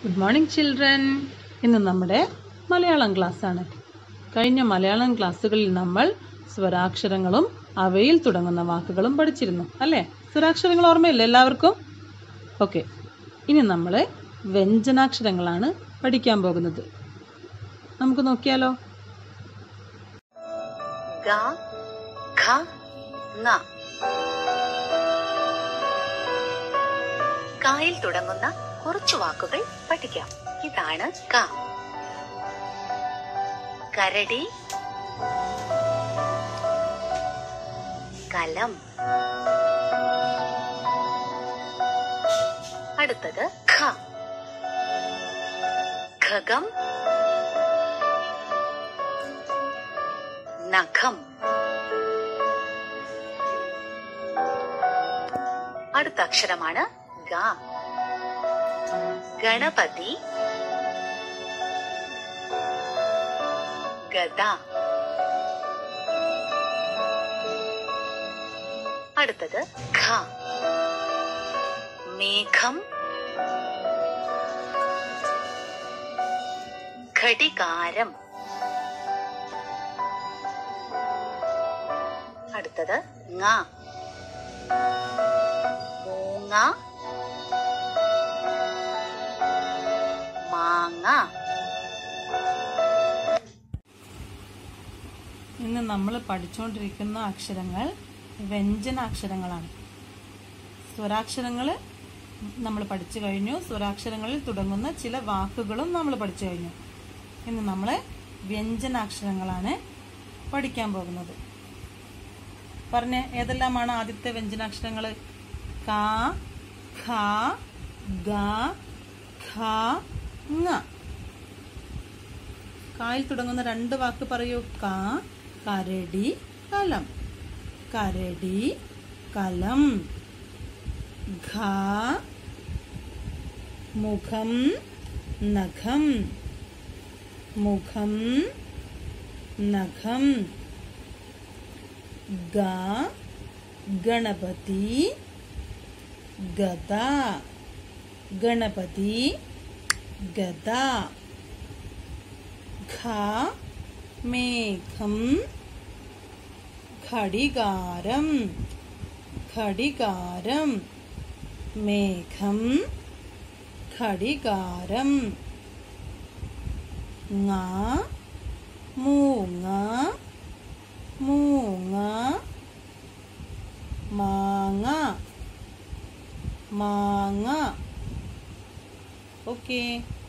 good morning children ഇന്ന് നമ്മുടെ മലയാളം ക്ലാസ്സാണ് കഴിഞ്ഞ മലയാളം ക്ലാസ്സുകളിൽ നമ്മൾ സ്വരാക്ഷരങ്ങളും അവയിൽ തുടങ്ങുന്ന വാക്കുകളും പഠിച്ചിരുന്നു അല്ലേ സ്വരാക്ഷരങ്ങൾ ഓർമ്മയില്ലേ എല്ലാവർക്കും ഓക്കെ ഇനി നമ്മൾ വ്യഞ്ജനാക്ഷരങ്ങളാണ് പഠിക്കാൻ പോകുന്നത് നമുക്ക് നോക്കിയാലോ ഗ ഖ ങ കായിൽ തുടങ്ങുന്ന കുറച്ചു വാക്കുകൾ പഠിക്കാം ഇതാണ് ക കരടി കലം അടുത്തത് ഖ ഖഗം നഖം അടുത്ത അക്ഷരമാണ് ഗ ഗണപതി ഗദ അടുത്തത് ഖ മേഘം ഘടികാരം അടുത്തത് ങ മൂങ്ങ മാങ്ങ ഇന്ന് നമ്മൾ പഠിച്ചുകൊണ്ടിരിക്കുന്ന അക്ഷരങ്ങൾ വ്യഞ്ജനാക്ഷരങ്ങളാണ് സ്വരാക്ഷരങ്ങൾ നമ്മൾ പഠിച്ചു കഴിഞ്ഞു സ്വരാക്ഷരങ്ങളിൽ തുടങ്ങുന്ന ചില വാക്കുകളും നമ്മൾ പഠിച്ചു കഴിഞ്ഞു ഇന്ന് നമ്മൾ വ്യഞ്ജനാക്ഷരങ്ങളാണ് പഠിക്കാൻ പോകുന്നത് പറഞ്ഞ ഏതെല്ലാമാണ് ആദ്യത്തെ വ്യഞ്ജനാക്ഷരങ്ങൾ ക ഖ ഗ ഖ ങ കായിൽ തുടങ്ങുന്ന രണ്ട് വാക്ക് പറയൂ ക കരടി കലം കരടി കലം ഘ മുഖം നഖം മുഖം നഖം ഗ ഗണപതി ഗദ ഗണപതി ഗദ ഘ മേഘം ഘടികാരം ഘടികാരം മേഘം ഘടികാരം ങ മൂങ്ങ മൂങ്ങ മാങ്ങ മാങ്ങ ഓക്കേ